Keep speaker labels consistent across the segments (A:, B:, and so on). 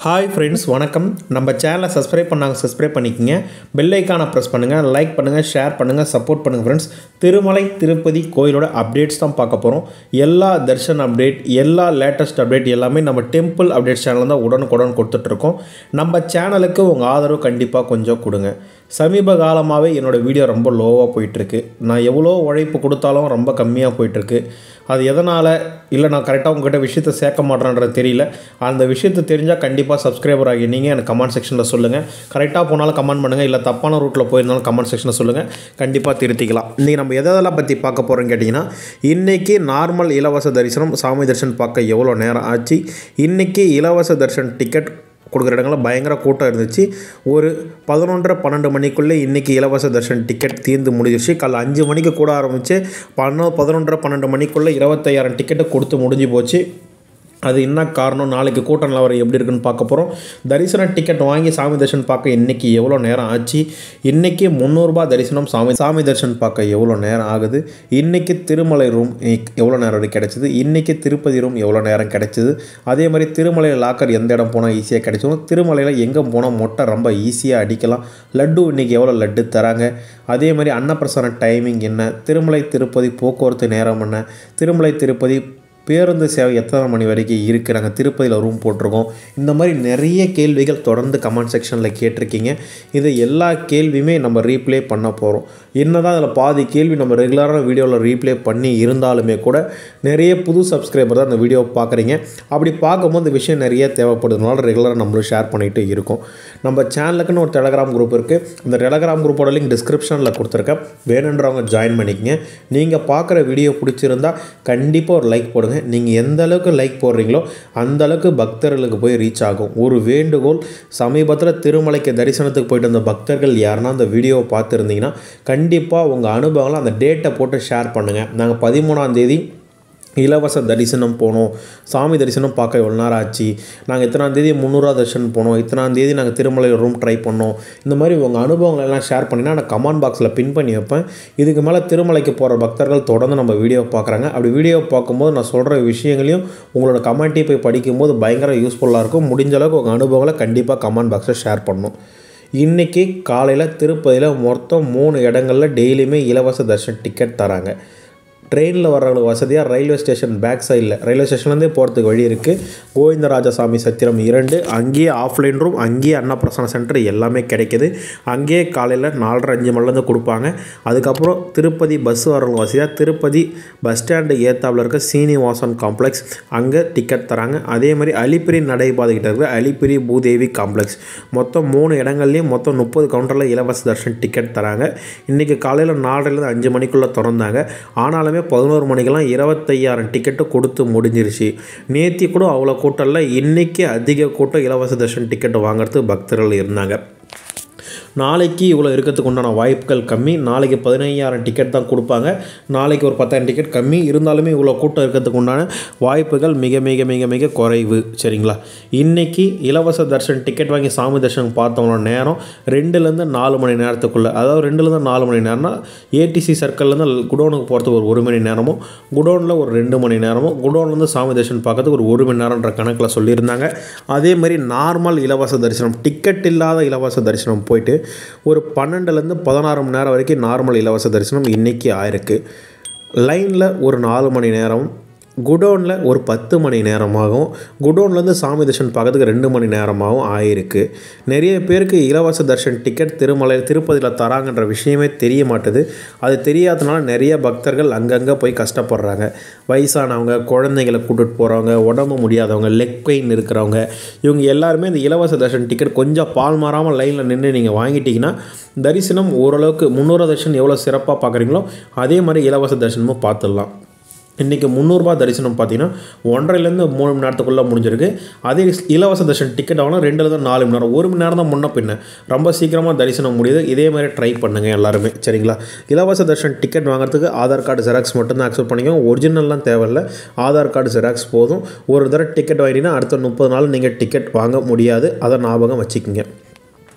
A: hi friends வணக்கம் நம்ம சேனலை சப்ஸ்கிரைப் பண்ணாங்க சப்ஸ்கிரைப் பண்ணிக்கோங்க பெல் ஐக்கானை ப்ரெஸ் பண்ணுங்கள் லைக் பண்ணுங்கள் ஷேர் பண்ணுங்கள் சப்போர்ட் பண்ணுங்கள் ஃப்ரெண்ட்ஸ் திருமலை திருப்பதி கோயிலோட அப்டேட்ஸ் தான் பார்க்க போகிறோம் எல்லா தர்ஷன் அப்டேட் எல்லா லேட்டஸ்ட் அப்டேட் எல்லாமே நம்ம டெம்பிள் அப்டேட் சேனல் தான் உடனுக்குடன் கொடுத்துட்ருக்கோம் நம்ம சேனலுக்கு உங்கள் ஆதரவு கண்டிப்பாக கொஞ்சம் கொடுங்க சமீப காலமாகவே என்னோடய வீடியோ ரொம்ப லோவாக போயிட்டுருக்கு நான் எவ்வளோ உழைப்பு கொடுத்தாலும் ரொம்ப கம்மியாக போயிட்டுருக்கு அது எதனால் இல்லை நான் கரெக்டாக உங்ககிட்ட விஷயத்தை சேர்க்க மாட்டேன்றது தெரியல அந்த விஷயத்தை தெரிஞ்சால் கண்டிப்பாக சப்ஸ்கிரைபர் ஆகி நீங்கள் எனக்கு கமெண்ட் செக்ஷனில் சொல்லுங்கள் கரெக்டாக போனாலும் கமெண்ட் பண்ணுங்கள் இல்லை தப்பான ரூட்டில் போயிருந்தாலும் கமெண்ட் செக்ஷனில் சொல்லுங்கள் கண்டிப்பாக திருத்திக்கலாம் இன்றைக்கி நம்ம எதெல்லாம் பற்றி பார்க்க போகிறோம்னு கேட்டிங்கன்னா இன்றைக்கி நார்மல் இலவச தரிசனம் சாமி தரிசனம் பார்க்க எவ்வளோ நேரம் ஆச்சு இன்றைக்கி இலவச தரிசனம் டிக்கெட் கொடுக்குற இடங்களில் பயங்கர கூட்டம் இருந்துச்சு ஒரு பதினொன்றரை பன்னெண்டு மணிக்குள்ளே இன்றைக்கி இலவச தர்ஷன் டிக்கெட் தீர்ந்து முடிஞ்சிருச்சு காலைல அஞ்சு மணிக்கு கூட ஆரம்பித்து பன்னெண்டு பதினொன்றரை பன்னெண்டு மணிக்குள்ளே இருபத்தையாயிரம் டிக்கெட்டு கொடுத்து முடிஞ்சு போச்சு அது என்ன காரணம் நாளைக்கு கூட்ட நிலவரம் எப்படி இருக்குன்னு பார்க்க போகிறோம் தரிசன டிக்கெட் வாங்கி சாமி தரிசனம் பார்க்க இன்றைக்கி எவ்வளோ நேரம் ஆச்சு இன்றைக்கி முந்நூறுரூபா தரிசனம் சாமி சாமி தரிசனம் பார்க்க எவ்வளோ நேரம் ஆகுது இன்றைக்கி திருமலை ரூம் எவ்வளோ நேரம் வரைக்கும் கிடச்சிது இன்றைக்கி திருப்பதி ரூம் எவ்வளோ நேரம் கிடச்சிது அதே மாதிரி திருமலையில் லாக்கர் எந்த இடம் போனால் ஈஸியாக கிடைச்சிடும் திருமலையில் எங்கே போனால் மொட்டை ரொம்ப ஈஸியாக அடிக்கலாம் லட்டு இன்றைக்கி எவ்வளோ லட்டு தராங்க அதே மாதிரி அன்னப்பிரசான டைமிங் என்ன திருமலை திருப்பதி போக்குவரத்து நேரம் என்ன திருமலை திருப்பதி பேருந்து சேவை எத்தனை மணி வரைக்கும் இருக்குது நாங்கள் திருப்பதியில் ரூம் போட்டிருக்கோம் இந்த மாதிரி நிறைய கேள்விகள் தொடர்ந்து கமெண்ட் செக்ஷனில் கேட்டிருக்கீங்க இது எல்லா கேள்வியுமே நம்ம ரீப்ளே பண்ண போகிறோம் என்ன தான் அதில் பாதி கேள்வி நம்ம ரெகுலரான வீடியோவில் ரீப்ளே பண்ணி இருந்தாலுமே கூட நிறைய புது சப்ஸ்கிரைபர் தான் அந்த வீடியோவை பார்க்குறீங்க அப்படி பார்க்கும்போது இந்த விஷயம் நிறைய தேவைப்படுறதுனால ரெகுலராக நம்மளும் ஷேர் பண்ணிகிட்டு இருக்கோம் நம்ம சேனலுக்குன்னு ஒரு டெலகிராம் குரூப் இருக்குது அந்த டெலகிராம் குரூப்போட லிங்க் டிஸ்கிரிப்ஷனில் கொடுத்துருக்கேன் வேணுன்றவங்க ஜாயின் பண்ணிக்கங்க நீங்கள் பார்க்குற வீடியோ பிடிச்சிருந்தா கண்டிப்பாக ஒரு லைக் போடுங்க நீங்கள் எந்த அளவுக்கு லைக் போடுறீங்களோ அந்த அளவுக்கு பக்தர்களுக்கு போய் ரீச் ஆகும் ஒரு வேண்டுகோள் சமீபத்தில் திருமலைக்கு தரிசனத்துக்கு போயிட்டு வந்த பக்தர்கள் யாருன்னா அந்த வீடியோவை பார்த்துருந்தீங்கன்னா கண்டிப்பாக உங்கள் அனுபவங்களை அந்த டேட்டை போட்டு ஷேர் பண்ணுங்கள் நாங்கள் பதிமூணாம் தேதி இலவச தரிசனம் போனோம் சாமி தரிசனம் பார்க்க எவ்வளோ நேரம் ஆச்சு நாங்கள் இத்தனாம் தேதி முந்நூறுவா தரிசனம் போனோம் இத்தனாம் தேதி நாங்கள் திருமலை ரூம் ட்ரை பண்ணோம் இந்த மாதிரி உங்கள் அனுபவங்கள் எல்லாம் ஷேர் பண்ணினா நான் கமெண்ட் பாக்ஸில் பின் பண்ணி வைப்பேன் இதுக்கு மேலே திருமலைக்கு போகிற பக்தர்கள் தொடர்ந்து நம்ம வீடியோ பார்க்குறாங்க அப்படி வீடியோ பார்க்கும்போது நான் சொல்கிற விஷயங்களையும் உங்களோட கமெண்ட்டையும் போய் படிக்கும்போது பயங்கர யூஸ்ஃபுல்லாக இருக்கும் முடிஞ்ச அளவுக்கு உங்கள் அனுபவங்களை கண்டிப்பாக கமெண்ட் பாக்ஸில் ஷேர் பண்ணணும் இன்றைக்கி காலையில் திருப்பதியில் மொத்தம் மூணு இடங்களில் டெய்லியுமே இலவச தர்ஷன் டிக்கெட் தராங்க ட்ரெயினில் வர்றவங்களுக்கு வசதியாக ரயில்வே ஸ்டேஷன் பேக் சைடில் ரயில்வே ஸ்டேஷன்லேருந்தே போகிறதுக்கு வழி இருக்குது கோவிந்தராஜசாமி சத்திரம் இரண்டு அங்கேயே ஆஃப்லைன் ரூம் அங்கேயே அன்னப்பிரசன சென்டர் எல்லாமே கிடைக்கிது அங்கேயே காலையில் நாலரை அஞ்சு மணிலேருந்து கொடுப்பாங்க அதுக்கப்புறம் திருப்பதி பஸ் வர்றவங்க வசதியாக திருப்பதி பஸ் ஸ்டாண்டு ஏத்தாப்பில் இருக்க சீனிவாசன் காம்ப்ளெக்ஸ் அங்கே டிக்கெட் தராங்க அதே மாதிரி அலிப்பிரி நடைபாதைக்கிட்ட இருக்க அலிப்பிரி பூதேவி காம்ப்ளெக்ஸ் மொத்தம் மூணு இடங்கள்லையும் மொத்தம் முப்பது கவுண்டரில் இலவச தர்ஷன் டிக்கெட் தராங்க இன்றைக்கி காலையில் நாலரைலேருந்து அஞ்சு மணிக்குள்ளே திறந்தாங்க ஆனாலுமே பதினோரு மணிக்கெல்லாம் இருபத்தையாயிரம் டிக்கெட்டு கொடுத்து முடிஞ்சிருச்சு நேத்தி கூட அவ்வளோ கூட்டம் இல்லை இன்றைக்கி அதிக கூட்டம் இலவச தர்ஷன் டிக்கெட் வாங்குறதுக்கு பக்தர்கள் இருந்தாங்க நாளைக்கு இவ்வளோ இருக்கிறதுக்கு உண்டான வாய்ப்புகள் கம்மி நாளைக்கு பதினையாயிரம் டிக்கெட் தான் கொடுப்பாங்க நாளைக்கு ஒரு பத்தாயிரம் டிக்கெட் கம்மி இருந்தாலுமே இவ்வளோ கூட்டம் இருக்கிறதுக்கு உண்டான வாய்ப்புகள் மிக மிக மிக மிக குறைவு சரிங்களா இன்றைக்கி இலவச தர்ஷன் டிக்கெட் வாங்கி சாமி தர்ஷனம் பார்த்தவங்களோட நேரம் ரெண்டுலேருந்து நாலு மணி நேரத்துக்குள்ளே அதாவது ரெண்டுலேருந்து நாலு மணி நேரம்னா ஏடிசி சர்க்கிள்லேருந்து குடோனுக்கு போகிறதுக்கு ஒரு ஒரு மணி நேரமும் குடோனில் ஒரு ரெண்டு மணி நேரமும் குடோன்லேருந்து சாமி தர்ஷன் பார்க்கறதுக்கு ஒரு ஒரு மணி நேரம்ன்ற கணக்கில் சொல்லியிருந்தாங்க அதே மாதிரி நார்மல் இலவச தரிசனம் டிக்கெட் இல்லாத இலவச தரிசனம் போயிட்டு ஒரு பன்னெண்டுலேருந்து பதினாறு மணி நேரம் வரைக்கும் நார்மல் இலவச தரிசனம் இன்றைக்கி ஆயிருக்கு லைனில் ஒரு நாலு மணி நேரம் குடோனில் ஒரு பத்து மணி நேரமாகவும் குடோன்லேருந்து சாமி தர்ஷன் பார்க்கறதுக்கு ரெண்டு மணி நேரமாகவும் ஆயிருக்கு நிறைய பேருக்கு இலவச தர்ஷன் டிக்கெட் திருமலை திருப்பதியில் தராங்கன்ற விஷயமே தெரிய மாட்டுது அது தெரியாதனால நிறைய பக்தர்கள் அங்கங்கே போய் கஷ்டப்படுறாங்க வயசானவங்க குழந்தைங்களை கூட்டிகிட்டு போகிறவங்க உடம்பு முடியாதவங்க லெக் பெயின் இருக்கிறவங்க இவங்க எல்லாருமே இந்த இலவச தர்ஷன் டிக்கெட் கொஞ்சம் பால் மாறாமல் லைனில் நின்று நீங்கள் வாங்கிட்டீங்கன்னா தரிசனம் ஓரளவுக்கு முந்நூறு தர்ஷன் எவ்வளோ சிறப்பாக பார்க்குறீங்களோ அதே மாதிரி இலவச தரிசனமும் பார்த்துடலாம் இன்றைக்கி முந்நூறுரூபா தரிசனம் பார்த்தீங்கன்னா ஒன்றரைலேருந்து மூணு மணி நேரத்துக்குள்ளே முடிஞ்சிருக்கு அதே இலவச தர்ஷன் டிக்கெட் ஆகலாம் ரெண்டுலேருந்து நாலு மணி நேரம் ஒரு மணி நேரம் தான் முன்ன பின்ன ரொம்ப சீக்கிரமாக தரிசனம் முடியுது இதே மாதிரி ட்ரை பண்ணுங்கள் எல்லாருமே சரிங்களா இலவச தர்ஷன் டிக்கெட் வாங்குறதுக்கு ஆதார் கார்டு ஜெராக்ஸ் மட்டும்தான் அக்செப்ட் பண்ணிக்கோங்க ஒரிஜினல்லாம் தேவையில்ல ஆதார் கார்டு ஜெராக்ஸ் போதும் ஒரு தடவை டிக்கெட் வாங்கினீங்கன்னா அடுத்த முப்பது நாள் நீங்கள் டிக்கெட் வாங்க முடியாது அதை ஞாபகம் வச்சுக்கோங்க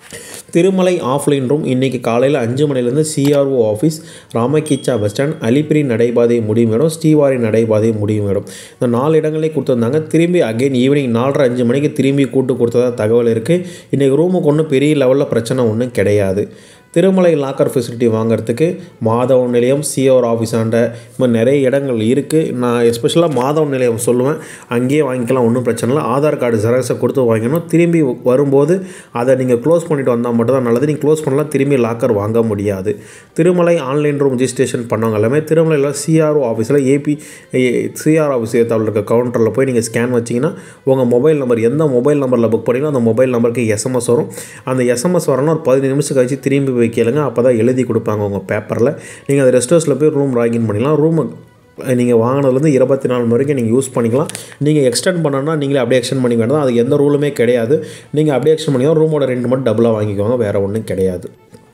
A: திருமலை ஆஃப்லைன் ரூம் இன்றைக்கி காலையில் அஞ்சு மணிலேருந்து சிஆர்ஓ ஆஃபீஸ் ராமகிச்சா பஸ் ஸ்டாண்ட் அலிப்பிரி நடைபாதை முடியும் இடம் ஸ்ரீவாரி நடைபாதை முடியும் இடம் இந்த நாலு இடங்களே கொடுத்துருந்தாங்க திரும்பி அகைன் ஈவினிங் நாலரை அஞ்சு மணிக்கு திரும்பி கூட்டு கொடுத்ததா தகவல் இருக்குது இன்றைக்கி ரூமுக்கு ஒன்றும் பெரிய லெவலில் பிரச்சனை ஒன்றும் கிடையாது திருமலை லாக்கர் ஃபெசிலிட்டி வாங்குறதுக்கு மாதவ நிலையம் சிஓர் ஆஃபீஸாண்ட இந்த மாதிரி நிறைய இடங்கள் இருக்குது நான் எஸ்பெஷலாக மாதவ நிலையம் சொல்லுவேன் அங்கேயே வாங்கிக்கலாம் ஒன்றும் பிரச்சனை இல்லை ஆதார் கார்டு ஜெராக்ஸை கொடுத்து வாங்கணும் திரும்பி வரும்போது அதை நீங்கள் க்ளோஸ் பண்ணிட்டு வந்தால் மட்டும் தான் நல்லது நீங்கள் க்ளோஸ் பண்ணலாம் திரும்பி லாக்கர் வாங்க முடியாது திருமலை ஆன்லைன் ரூம் ரிஜிஸ்ட்ரேஷன் பண்ணவங்க எல்லாமே திருமலையில் சிஆர்ஓ ஆஃபீஸில் ஏபி சிஆர் ஆஃபீஸ் ஏத்தாவில் இருக்க கவுண்டரில் போய் நீங்கள் ஸ்கேன் வச்சிங்கன்னா உங்கள் மொபைல் நம்பர் எந்த மொபைல் நம்பரில் புக் பண்ணிங்களோ அந்த மொபைல் நம்பருக்கு எஸ்எம்எஸ் வரும் அந்த எஸ்எம்எஸ் வரணும் ஒரு பதினஞ்சு நிமிஷம் கழிச்சு திரும்பி போய் கேளுங்க அப்போ தான் எழுதி கொடுப்பாங்க உங்கள் பேப்பரில் நீங்கள் அந்த ரெஸ்ட் ஹவுஸில் போய் ரூம் லாகின் பண்ணிக்கலாம் ரூம் நீங்கள் வாங்கினதுலேருந்து இருபத்தி நாலு வரைக்கும் நீங்கள் யூஸ் பண்ணிக்கலாம் நீங்கள் எக்ஸ்டெண்ட் பண்ணணும்னா நீங்களே அப்படியே எக்ஸ்டெண்ட் பண்ணி வேண்டாம் அதுக்கு எந்த ரூலுமே கிடையாது நீங்கள் அப்படியே எக்ஸ்டெண்ட் பண்ணிக்கலாம் ரூமோட ரெண்டு மட்டும் டபுளாக வாங்கிக்குவாங்க வேறு ஒன்றும் கிடையாது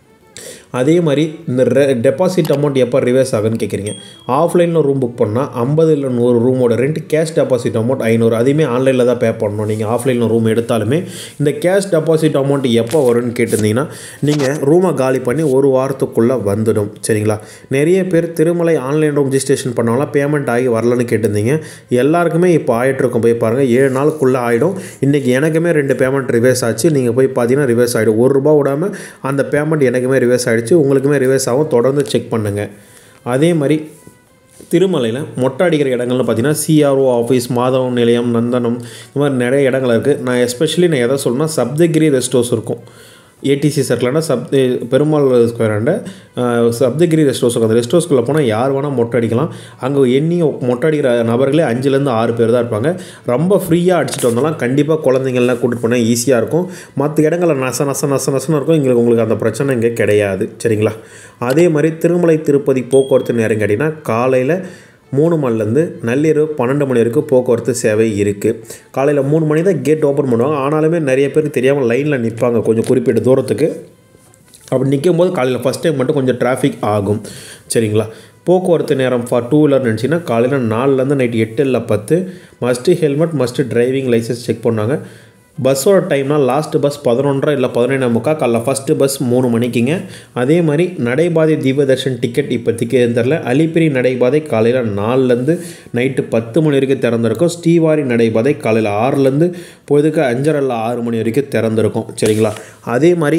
A: அதே மாதிரி இந்த ரெ டெபாசிட் அமௌண்ட் எப்போ ரிவர்ஸ் ஆகுன்னு கேட்குறீங்க ஆஃப்லைனில் ரூம் புக் பண்ணால் ஐம்பது இல்லை நூறு ரூமோட ரெண்ட் கேஷ் டெபாசிட் அமௌண்ட் ஐநூறு அதையுமே ஆன்லைனில் தான் பே பண்ணணும் நீங்கள் ஆஃப்லைனில் ரூம் எடுத்தாலுமே இந்த கேஷ் டெபாசிட் அமௌண்ட் எப்போ வரும்னு கேட்டிருந்தீங்கன்னா நீங்கள் ரூமை காலி பண்ணி ஒரு வாரத்துக்குள்ளே வந்துடும் சரிங்களா நிறைய பேர் திருமலை ஆன்லைன் ரூம் ரிஜிஸ்ட்ரேஷன் பண்ணவங்களாம் பேமெண்ட் ஆகி வரலன்னு கேட்டிருந்தீங்க எல்லாருக்குமே இப்போ ஆகிட்டுருக்கும் போய் பாருங்கள் ஏழு நாளுக்குள்ளே ஆகிடும் இன்றைக்கி எனக்குமே ரெண்டு பேமெண்ட் ரிவர்ஸ் ஆச்சு நீங்கள் போய் பார்த்தீங்கன்னா ரிவர்ஸ் ஆகிடும் ஒரு ரூபா விடாமல் அந்த பேமெண்ட் எனக்குமே ரிவர்ஸ் ஆகிடுச்சு உங்களுக்குமே ரிவர்ஸ் ஆகும் தொடர்ந்து செக் பண்ணுங்கள் அதே மாதிரி திருமலையில் மொட்டை அடிக்கிற இடங்கள்னு பார்த்தீங்கன்னா சிஆர்ஓ ஆஃபீஸ் மாதவன் நிலையம் நந்தனம் இந்த மாதிரி நிறைய இடங்கள் இருக்குது நான் எஸ்பெஷலி நான் எதை சொல்லணும்னா சப்தகிரி ரெஸ்ட் ஹவுஸ் இருக்கும் ஏடிசி சர்க்கிளான சப் பெருமாள் ஸ்கொயராண்ட சப்தகிரி ரெஸ்ட் ஹவுஸ் இருக்கும் அந்த ரெஸ்ட் ஹவுஸ்க்குள்ளே போனால் யார் வேணால் மொட்டை அடிக்கலாம் அங்கே எண்ணி மொட்டை அடிக்கிற நபர்களே அஞ்சுலேருந்து ஆறு பேர் தான் இருப்பாங்க ரொம்ப ஃப்ரீயாக அடிச்சுட்டு வந்தாலும் கண்டிப்பாக குழந்தைங்கள்லாம் கூட்டிட்டு போனால் ஈஸியாக இருக்கும் மற்ற இடங்களில் நச நச நச நசன்னு இருக்கும் எங்களுக்கு உங்களுக்கு அந்த பிரச்சனை இங்கே கிடையாது சரிங்களா அதே மாதிரி திருமலை திருப்பதி போக்குவரத்து நேரம் கேட்டிங்கன்னா காலையில் மூணு மணிலேருந்து நள்ளிரவு பன்னெண்டு மணி வரைக்கும் போக்குவரத்து சேவை இருக்குது காலையில் மூணு மணி தான் கேட் ஓப்பன் பண்ணுவாங்க ஆனாலுமே நிறைய பேருக்கு தெரியாமல் லைனில் நிற்பாங்க கொஞ்சம் குறிப்பிட்ட தூரத்துக்கு அப்படி நிற்கும் போது காலையில் ஃபஸ்ட் டைம் மட்டும் கொஞ்சம் டிராஃபிக் ஆகும் சரிங்களா போக்குவரத்து நேரம் ஃபார் டூ வீலர் நினச்சிங்கன்னா காலையில் நாலுலேருந்து நைட் எட்டு இல்லை பத்து must helmet must driving licence check பண்ணாங்க பஸ்ஸோட டைம்னா லாஸ்ட்டு பஸ் பதினொன்றரை இல்லை பதினொன்றே முக்கால் காலைல ஃபஸ்ட்டு பஸ் மூணு மணிக்குங்க அதே மாதிரி நடைபாதை தீபதர்ஷன் டிக்கெட் இப்போதைக்கு தெரில அலிப்பிரி நடைபாதை காலையில் நாலுலேருந்து நைட்டு பத்து மணி வரைக்கும் திறந்திருக்கும் ஸ்ரீவாரி நடைபாதை காலையில் ஆறுலேருந்து பொழுதுக்கு அஞ்சரை இல்லை ஆறு மணி வரைக்கும் திறந்திருக்கும் சரிங்களா அதே மாதிரி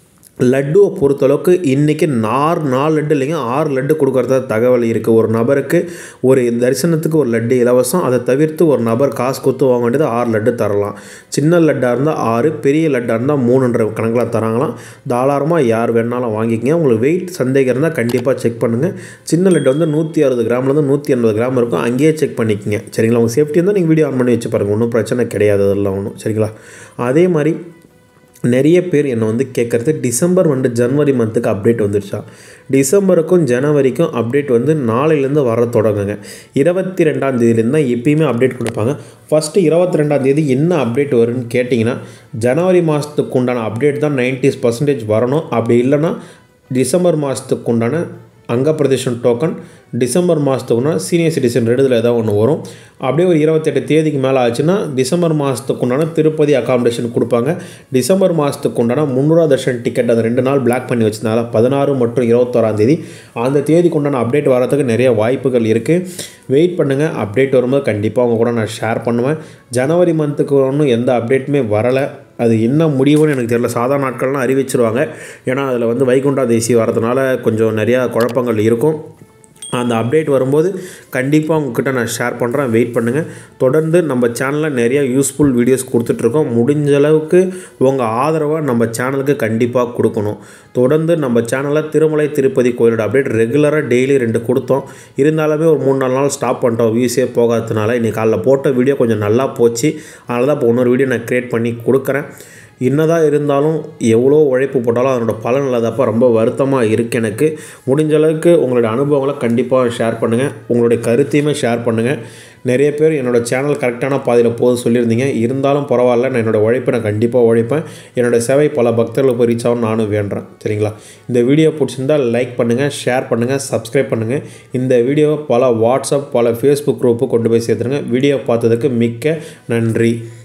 A: லட்டுவை பொறுத்தளவுக்கு இன்றைக்கி நார் நாலு லட்டு இல்லைங்க ஆறு லட்டு கொடுக்குறதா தகவல் இருக்குது ஒரு நபருக்கு ஒரு தரிசனத்துக்கு ஒரு லட்டு இலவசம் அதை தவிர்த்து ஒரு நபர் காசு கொடுத்து வாங்க வேண்டியது ஆறு லட்டு தரலாம் சின்ன லட்டாக இருந்தால் ஆறு பெரிய லட்டாக இருந்தால் மூணுன்ற கணக்கில் தராங்களாம் தாராளமாக யார் வேணாலும் வாங்கிக்கங்க உங்களுக்கு வெயிட் சந்தேகம் இருந்தால் கண்டிப்பாக செக் பண்ணுங்கள் சின்ன லட்டு வந்து நூற்றி அறுபது கிராம்லேருந்து நூற்றி எண்பது கிராம் இருக்கும் அங்கேயே செக் பண்ணிக்கங்க சரிங்களா உங்கள் சேஃப்டி இருந்தால் நீங்கள் வீடியோ ஆன் பண்ணி வச்சு பாருங்கள் ஒன்றும் பிரச்சனை கிடையாது அதெல்லாம் ஒன்றும் சரிங்களா அதே மாதிரி நிறைய பேர் என்னை வந்து கேட்குறது டிசம்பர் வந்து ஜனவரி மந்த்துக்கு அப்டேட் வந்துருச்சா டிசம்பருக்கும் ஜனவரிக்கும் அப்டேட் வந்து நாளையிலேருந்து வர தொடங்குங்க இருபத்தி ரெண்டாம் தேதியிலேருந்து தான் எப்பயுமே அப்டேட் கொடுப்பாங்க ஃபஸ்ட்டு இருபத்தி ரெண்டாம் தேதி என்ன அப்டேட் வரும்னு கேட்டிங்கன்னா ஜனவரி மாதத்துக்கு உண்டான அப்டேட் தான் நைன்டிஸ் பர்சன்டேஜ் வரணும் அப்படி இல்லைன்னா டிசம்பர் மாதத்துக்கு உண்டான அங்க பிரதேசம் டோக்கன் டிசம்பர் மாதத்துக்குன்னா சீனியர் சிட்டிசன் ரெண்டுதில் ஏதாவது ஒன்று வரும் அப்படியே ஒரு இருபத்தெட்டு தேதிக்கு மேலே ஆச்சுன்னா டிசம்பர் மாதத்துக்கு உண்டான திருப்பதி அகாமடேஷன் கொடுப்பாங்க டிசம்பர் மாதத்துக்கு உண்டான முந்நூறுவா தர்ஷன் டிக்கெட் அந்த ரெண்டு நாள் பிளாக் பண்ணி வச்சதுனால பதினாறு மற்றும் இருபத்தோராம் தேதி அந்த தேதிக்கு உண்டான அப்டேட் வரதுக்கு நிறைய வாய்ப்புகள் இருக்குது வெயிட் பண்ணுங்கள் அப்டேட் வரும்போது கண்டிப்பாக அவங்க கூட நான் ஷேர் பண்ணுவேன் ஜனவரி மந்த்துக்கு ஒன்றும் எந்த அப்டேட்டுமே வரலை அது என்ன முடிவுன்னு எனக்கு தெரியல சாதாரண நாட்கள்லாம் அறிவிச்சிருவாங்க ஏன்னா அதில் வந்து வைகுண்டா தேசி வரதுனால கொஞ்சம் நிறையா குழப்பங்கள் இருக்கும் அந்த அப்டேட் வரும்போது கண்டிப்பாக உங்ககிட்ட நான் ஷேர் பண்ணுறேன் வெயிட் பண்ணுங்கள் தொடர்ந்து நம்ம சேனலில் நிறையா யூஸ்ஃபுல் வீடியோஸ் கொடுத்துட்ருக்கோம் முடிஞ்ச அளவுக்கு உங்கள் ஆதரவை நம்ம சேனலுக்கு கண்டிப்பாக கொடுக்கணும் தொடர்ந்து நம்ம சேனலில் திருமலை திருப்பதி கோயிலோட அப்டேட் ரெகுலராக டெய்லி ரெண்டு கொடுத்தோம் இருந்தாலுமே ஒரு மூணு நாலு நாள் ஸ்டாப் பண்ணிட்டோம் வியூஸே போகாததுனால இன்றைக்கி காலைல போட்ட வீடியோ கொஞ்சம் நல்லா போச்சு அதனால தான் இப்போ இன்னொரு வீடியோ நான் க்ரியேட் பண்ணி கொடுக்குறேன் என்னதான் இருந்தாலும் எவ்வளோ உழைப்பு போட்டாலும் அதனோட பலன் இல்லாதப்போ ரொம்ப வருத்தமாக இருக்குது எனக்கு முடிஞ்ச அளவுக்கு உங்களுடைய அனுபவங்களை கண்டிப்பாக ஷேர் பண்ணுங்கள் உங்களுடைய கருத்தையுமே ஷேர் பண்ணுங்கள் நிறைய பேர் என்னோடய சேனல் கரெக்டான பாதையில் போது சொல்லியிருந்தீங்க இருந்தாலும் பரவாயில்ல நான் என்னோடய உழைப்பை நான் கண்டிப்பாக உழைப்பேன் என்னோடய சேவை பல பக்தர்களுக்கு போய் ரீச் ஆகும் நானும் வேண்டுறேன் சரிங்களா இந்த வீடியோ பிடிச்சிருந்தால் லைக் பண்ணுங்கள் ஷேர் பண்ணுங்கள் சப்ஸ்கிரைப் பண்ணுங்கள் இந்த வீடியோவை பல வாட்ஸ்அப் பல ஃபேஸ்புக் குரூப்பு கொண்டு போய் சேர்த்துருங்க வீடியோ பார்த்ததுக்கு மிக்க நன்றி